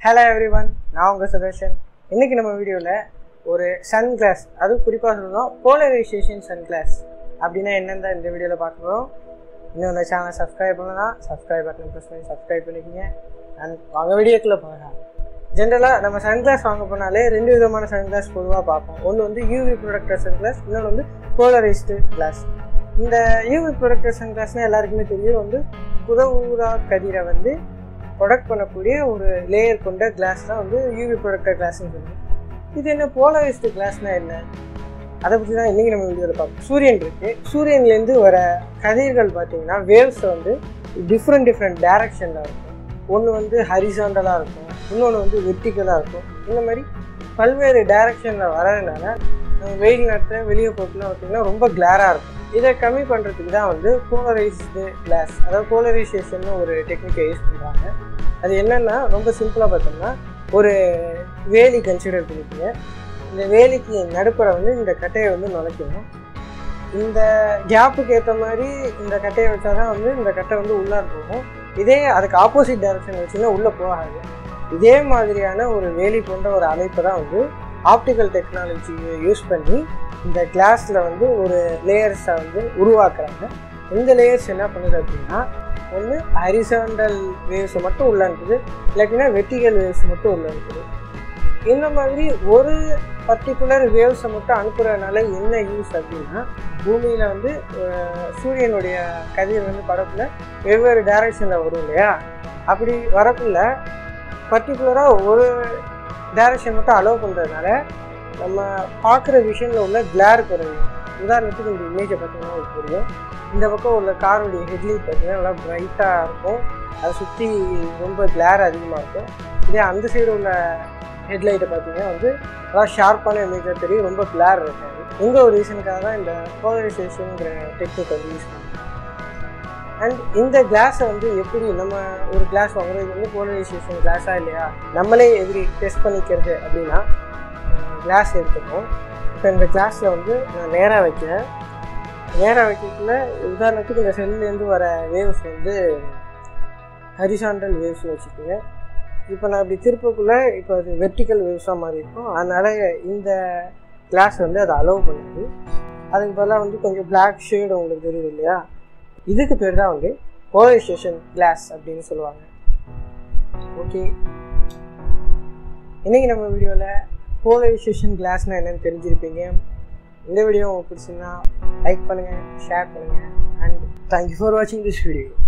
hello every one நான் உங்கள் சுதர்ஷன் இன்றைக்கி நம்ம வீடியோவில் ஒரு சன் கிளாஸ் அதுவும் குறிப்பாக சொல்லணும் போலரைசேஷன் சன் கிளாஸ் அப்படின்னா என்னன்னு தான் இந்த வீடியோவில் பார்க்குறோம் இன்னும் இந்த சேனலை சப்ஸ்கிரைப் பண்ணலாம் சப்ஸ்கிரைப் பட்டன் ப்ரெஸ் பண்ணி சப்ஸ்கிரைப் பண்ணிக்கோங்க அண்ட் வாங்க வீடியோக்குள்ளே போகலாம் ஜென்ரலாக நம்ம சன் கிளாஸ் வாங்க போனாலே ரெண்டு விதமான சன் கிளாஸ் பொதுவாக பார்ப்போம் ஒன்று வந்து யூவி ப்ரொடக்டர் சன் கிளாஸ் இன்னொன்று வந்து போலரைஸ்டு கிளாஸ் இந்த யூவி ப்ரொடக்டர் சன் கிளாஸ்னால் எல்லாருக்குமே தெரியும் வந்து புதவுரா கதிரை வந்து ப்ரொடக்ட் பண்ணக்கூடிய ஒரு லேயர் கொண்ட கிளாஸ் தான் வந்து யூவி ப்ரொடக்டர் கிளாஸ்னு சொல்லுவோம் இது என்ன போலரைஸ்டு கிளாஸ்னால் என்ன அதை பற்றி தான் இன்றைக்கி நம்ம வீடியோவில் பார்ப்போம் சூரியன் இருக்குது சூரியன்லேருந்து வர கதிர்கள் பார்த்தீங்கன்னா வேவ்ஸ் வந்து டிஃப்ரெண்ட் டிஃப்ரெண்ட் டேரக்ஷனில் இருக்கும் ஒன்று வந்து ஹரிசாண்டலாக இருக்கும் இன்னொன்று வந்து வெர்டிக்கலாக இருக்கும் இந்த மாதிரி பல்வேறு டைரக்ஷனில் வரதுனால நம்ம வெயில் நேரத்தில் வெளியே போட்டுலாம் பார்த்தீங்கன்னா ரொம்ப கிளாராக இருக்கும் இதை கம்மி பண்ணுறதுக்கு தான் வந்து போலரைஸ்டு கிளாஸ் அதாவது போலரைசேஷன் ஒரு டெக்னிக்கை யூஸ் பண்ணுறாங்க அது என்னென்னா ரொம்ப சிம்பிளாக பார்த்தோம்னா ஒரு வேலி கன்சிடர் பண்ணிக்கோங்க இந்த வேலிக்கு நடுப்புற வந்து இந்த கட்டையை வந்து நுழைக்கணும் இந்த கேப்புக்கு ஏற்ற மாதிரி இந்த கட்டையை வச்சா தான் வந்து இந்த கட்டை வந்து உள்ளார போகும் இதே அதுக்கு ஆப்போசிட் டைரக்ஷன் வச்சிங்கன்னா உள்ளே போகாது இதே மாதிரியான ஒரு வேலி போன்ற ஒரு அமைப்பை தான் வந்து ஆப்டிக்கல் டெக்னாலஜியை யூஸ் பண்ணி இந்த கிளாஸில் வந்து ஒரு லேயர்ஸை வந்து உருவாக்குறாங்க இந்த லேயர்ஸ் என்ன பண்ணுது அப்படின்னா ஒன்று ஹரிசாண்டல் வேவ்ஸை மட்டும் உள்ள இருக்குது இல்லாட்டினா வெட்டிகல் வேவ்ஸ் மட்டும் உள்ள இருக்குது இந்த மாதிரி ஒரு பர்டிகுலர் வேவ்ஸை மட்டும் அனுப்புறதுனால என்ன யூஸ் அப்படின்னா பூமியில் வந்து அஹ், சூரியனுடைய கதிர் வந்து படத்தில் வெவ்வேறு டைரக்ஷனில் வரும் இல்லையா அப்படி வரக்குள்ள பர்டிகுலராக ஒரு டைரக்ஷன் மட்டும் அலோவ் பண்ணுறதுனால நம்ம பார்க்குற விஷனில் உள்ள கிளார் குறையும் உதாரணத்துக்கு இந்த இமேஜை பார்த்தீங்கன்னா உங்களுக்கு புரியும் இந்த பக்கம் உள்ள காருடைய ஹெட்லைட் பார்த்தீங்கன்னா நல்லா பிரைட்டாக இருக்கும் அதை சுற்றி ரொம்ப கிளார் அதிகமாக இருக்கும் இதே அந்த சைடு உள்ள ஹெட்லைட்டை பார்த்தீங்கன்னா வந்து நல்லா ஷார்ப்பான இமேஜாக தெரியும் ரொம்ப கிளார் இருக்காது இந்த ஒரு ரீசனுக்காக தான் இந்த போலரைசேஷனுங்கிற டெக்னிக் வந்து யூஸ் பண்ணுறோம் அண்ட் இந்த கிளாஸை வந்து எப்படி நம்ம ஒரு கிளாஸ் வாங்குறது இது வந்து போலரைசேஷன் கிளாஸா இல்லையா நம்மளே எப்படி டெஸ்ட் பண்ணிக்கிறது அப்படின்னா கிளாஸ் எடுத்துப்போம் இப்போ இந்த கிளாஸில் வந்து நான் நேராக வைக்கிறேன் நேராக வைக்கிறதுல உதாரணத்துக்கு இந்த செல்லேருந்து வர வேவ்ஸ் வந்து ஹரிசாண்டல் வேவ்ஸ் வச்சுக்கோங்க இப்போ நான் இப்படி திருப்பக்குள்ளே இப்போ அது வெர்டிக்கல் வேவ்ஸாக மாறி இருக்கும் அதனால் இந்த கிளாஸ் வந்து அதை அலோவ் பண்ணுது அதுக்கு பதிலாக வந்து கொஞ்சம் பிளாக் ஷேடு உங்களுக்கு தெரியுது இல்லையா இதுக்கு பேர் தான் வந்து போலரைசேஷன் கிளாஸ் அப்படின்னு சொல்லுவாங்க ஓகே இன்றைக்கி நம்ம வீடியோவில் போலரைசேஷன் கிளாஸ்னால் என்னென்னு தெரிஞ்சிருப்பீங்க இந்த வீடியோ உங்களுக்கு பிடிச்சிருந்தா லைக் பண்ணுங்கள் ஷேர் பண்ணுங்கள் அண்ட் தேங்க்யூ ஃபார் வாட்சிங் திஸ் வீடியோ